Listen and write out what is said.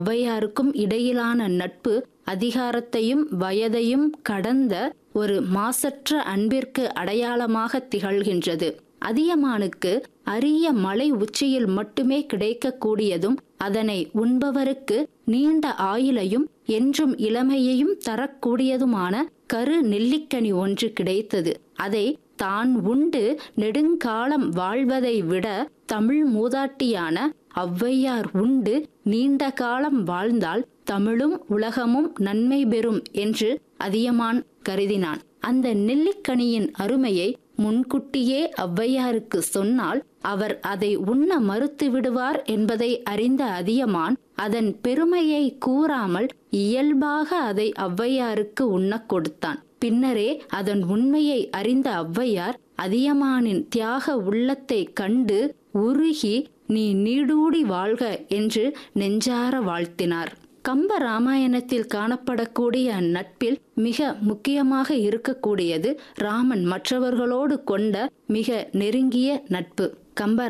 ஔவையாருக்கும் இடையிலான நட்பு அதிகாரத்தையும் வயதையும் கடந்த ஒரு மாசற்ற அன்பிற்கு அடையாளமாக திகழ்கின்றது அதியமானுக்கு அரிய மலை உச்சியில் மட்டுமே கிடைக்கக்கூடியதும் அதனை உண்பவருக்கு நீண்ட ஆயுளையும் என்றும் இளமையையும் தரக்கூடியதுமான கரு நெல்லிக்கனி ஒன்று கிடைத்தது அதை தான் உண்டு நெடுங்காலம் வாழ்வதை விட தமிழ் மூதாட்டியான ஔவையார் உண்டு நீண்ட காலம் வாழ்ந்தால் தமிழும் உலகமும் நன்மை பெறும் என்று அதியமான் கருதினான் அந்த நெல்லிக்கனியின் அருமையை முன்கூட்டியே ஔவையாருக்கு சொன்னால் அவர் அதை உண்ண மறுத்து விடுவார் என்பதை அறிந்த அதியமான் அதன் பெருமையை கூறாமல் இயல்பாக அதை ஔவையாருக்கு உண்ணக் கொடுத்தான் பின்னரே அதன் உண்மையை அறிந்த ஔவையார் அதியமானின் தியாக உள்ளத்தை கண்டு உருகி நீ நீடூடி வாழ்க என்று நெஞ்சார வாழ்த்தினார் கம்ப ராமாயணத்தில் காணப்படக்கூடிய நட்பில் மிக முக்கியமாக இருக்கக்கூடியது ராமன் மற்றவர்களோடு கொண்ட மிக நெருங்கிய நட்பு கம்ப